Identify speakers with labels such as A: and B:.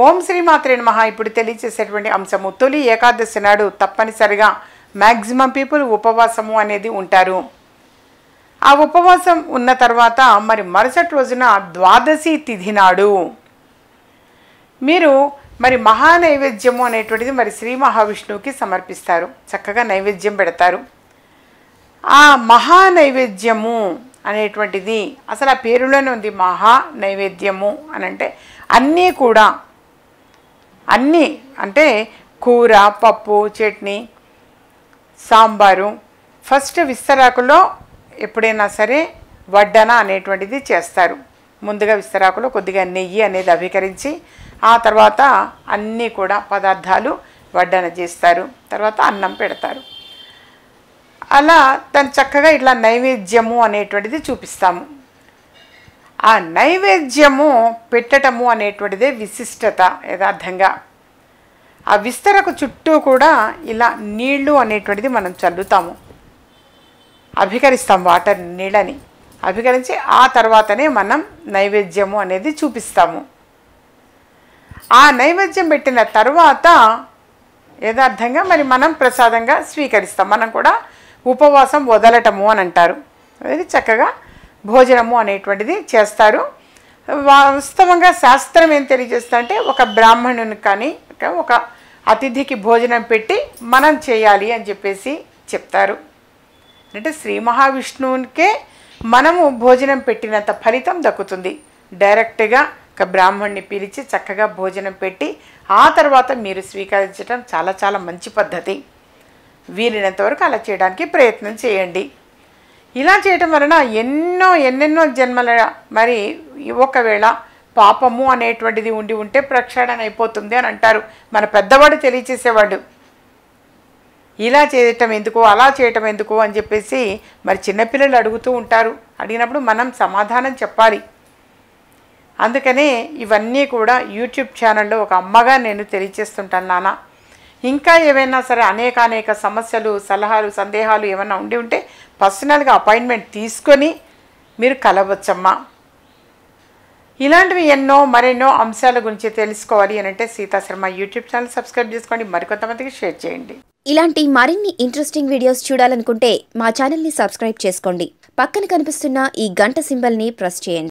A: ఓం శ్రీ మాత్రే నమః ఇప్పుడు తెలియచేసేటువంటి అంశము తొలి ఏకాదశి నాడు తప్పనిసరిగా మ్యాక్సిమం పీపుల్ ఉపవాసము అనేది ఉంటారు ఆ ఉపవాసం ఉన్న తర్వాత మరి మరుసటి రోజున ద్వాదశి తిథి నాడు మీరు మరి మహా నైవేద్యము అనేటువంటిది మరి శ్రీ మహావిష్ణువుకి సమర్పిస్తారు చక్కగా నైవేద్యం పెడతారు ఆ మహా నైవేద్యము అనేటువంటిది అసలు ఆ పేరులోనే ఉంది మహా నైవేద్యము అని అంటే అన్నీ కూడా అన్నీ అంటే కూర పప్పు చట్నీ సాంబారు ఫస్ట్ విస్తరాకులో ఎప్పుడైనా సరే వడ్డన అనేటువంటిది చేస్తారు ముందుగా విస్తరాకులో కొద్దిగా నెయ్యి అనేది అభికరించి ఆ తర్వాత అన్నీ కూడా పదార్థాలు వడ్డన చేస్తారు తర్వాత అన్నం పెడతారు అలా దాన్ని చక్కగా ఇట్లా నైవేద్యము అనేటువంటిది చూపిస్తాము ఆ నైవేద్యము పెట్టటము అనేటువంటిదే విశిష్టత యథార్థంగా ఆ విస్తరకు చుట్టూ కూడా ఇలా నీళ్లు అనేటువంటిది మనం చల్లుతాము అభికరిస్తాం వాటర్ నీళ్ళని అభికరించి ఆ తర్వాతనే మనం నైవేద్యము అనేది చూపిస్తాము ఆ నైవేద్యం పెట్టిన తర్వాత యథార్థంగా మరి మనం ప్రసాదంగా స్వీకరిస్తాం మనం కూడా ఉపవాసం వదలటము అని అంటారు అది చక్కగా భోజనము అనేటువంటిది చేస్తారు వాస్తవంగా శాస్త్రం ఏం తెలియజేస్తా అంటే ఒక బ్రాహ్మణునికి కానీ ఒక అతిథికి భోజనం పెట్టి మనం చేయాలి అని చెప్పేసి చెప్తారు అంటే శ్రీ మహావిష్ణువునికే మనము భోజనం పెట్టినంత ఫలితం దక్కుతుంది డైరెక్ట్గా ఒక బ్రాహ్మణ్ణి పిలిచి చక్కగా భోజనం పెట్టి ఆ తర్వాత మీరు స్వీకరించడం చాలా చాలా మంచి పద్ధతి వీలైనంత వరకు అలా చేయడానికి ప్రయత్నం చేయండి ఇలా చేయటం వలన ఎన్నో ఎన్నెన్నో జన్మల మరి ఒకవేళ పాపము అనేటువంటిది ఉండి ఉంటే ప్రక్షాళన అయిపోతుంది అని అంటారు మన పెద్దవాడు తెలియచేసేవాడు ఇలా చేయటం ఎందుకు అలా చేయటం ఎందుకు అని చెప్పేసి మరి చిన్నపిల్లలు అడుగుతూ ఉంటారు అడిగినప్పుడు మనం సమాధానం చెప్పాలి అందుకనే ఇవన్నీ కూడా యూట్యూబ్ ఛానల్లో ఒక అమ్మగా నేను తెలియచేస్తుంటాను నాన్న ఇంకా ఏవైనా సరే అనేక అనేక సమస్యలు సలహాలు సందేహాలు ఏమైనా ఉండి ఉంటే పర్సనల్గా అపాయింట్మెంట్ తీసుకొని మీరు కలవచ్చమ్మా ఇలాంటివి ఎన్నో మరెన్నో అంశాల గురించి తెలుసుకోవాలి అని అంటే Sita Sharma YouTube channel subscribe చేసుకోండి మరికొంతమందికి షేర్ చేయండి
B: ఇలాంటి మరిన్ని ఇంట్రెస్టింగ్ వీడియోస్ చూడాలనుకుంటే మా ఛానల్ని సబ్స్క్రైబ్ చేసుకోండి పక్కన కనిపిస్తున్న ఈ గంట సింబల్ని ప్రెస్ చేయండి